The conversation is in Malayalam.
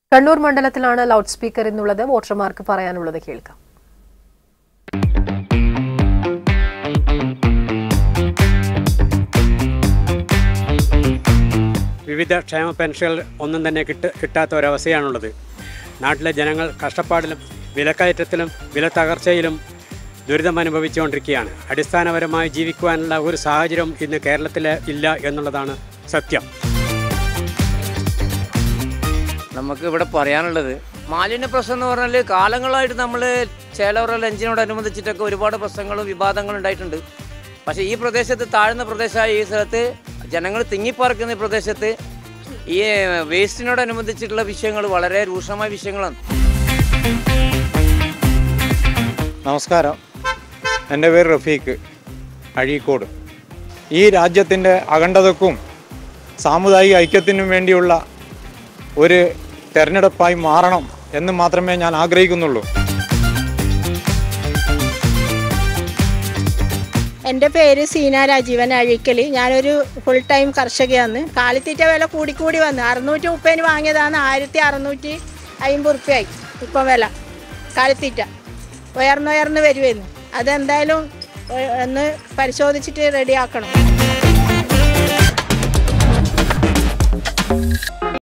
കണ്ണൂർ മണ്ഡലത്തിലാണ് ലൗഡ് സ്പീക്കർ എന്നുള്ളത് വോട്ടർമാർക്ക് പറയാനുള്ളത് കേൾക്കാം വിവിധ ക്ഷേമ പെൻഷനുകൾ ഒന്നും തന്നെ കിട്ട കിട്ടാത്ത ഒരവസ്ഥയാണുള്ളത് നാട്ടിലെ ജനങ്ങൾ കഷ്ടപ്പാടിലും വിലക്കയറ്റത്തിലും വില തകർച്ചയിലും ദുരിതം അനുഭവിച്ചുകൊണ്ടിരിക്കുകയാണ് അടിസ്ഥാനപരമായി ജീവിക്കുവാനുള്ള ഒരു സാഹചര്യം ഇന്ന് കേരളത്തിൽ ഇല്ല എന്നുള്ളതാണ് സത്യം നമുക്ക് ഇവിടെ പറയാനുള്ളത് മാലിന്യ പ്രശ്നം എന്ന് പറഞ്ഞാൽ കാലങ്ങളായിട്ട് നമ്മൾ ചേലവറ ലഞ്ചിനോടനുബന്ധിച്ചിട്ടൊക്കെ ഒരുപാട് പ്രശ്നങ്ങളും വിവാദങ്ങളും ഉണ്ടായിട്ടുണ്ട് പക്ഷേ ഈ പ്രദേശത്ത് താഴ്ന്ന പ്രദേശമായ ഈ സ്ഥലത്ത് ജനങ്ങൾ തിങ്ങിപ്പാർക്കുന്ന ഈ പ്രദേശത്ത് ഈ വേസ്റ്റിനോടനുബന്ധിച്ചിട്ടുള്ള വിഷയങ്ങൾ വളരെ രൂക്ഷമായ വിഷയങ്ങളാണ് നമസ്കാരം എൻ്റെ പേര് റഫീഖ് അഴീക്കോട് ഈ രാജ്യത്തിൻ്റെ അഖണ്ഡതക്കും സാമുദായിക ഐക്യത്തിനും വേണ്ടിയുള്ള ഒരു തെരഞ്ഞെടുപ്പായി മാറണം എന്ന് മാത്രമേ ഞാൻ ആഗ്രഹിക്കുന്നുള്ളൂ എൻ്റെ പേര് സീന രാജീവൻ അഴീക്കൽ ഞാനൊരു ഫുൾ ടൈം കർഷകയാണ് കാലിത്തീറ്റ വില കൂടിക്കൂടി വന്നു അറുന്നൂറ്റി മുപ്പതിന് വാങ്ങിയതാണ് ആയിരത്തി അറുന്നൂറ്റി അമ്പത് റുപ്യയായി ഇപ്പം വില കാലിത്തീറ്റ ഉയർന്നുയർന്ന് വരുമായിരുന്നു അതെന്തായാലും ഏഹ്, ഒന്ന് പരിശോധിച്ചിട്ട് റെഡിയാക്കണം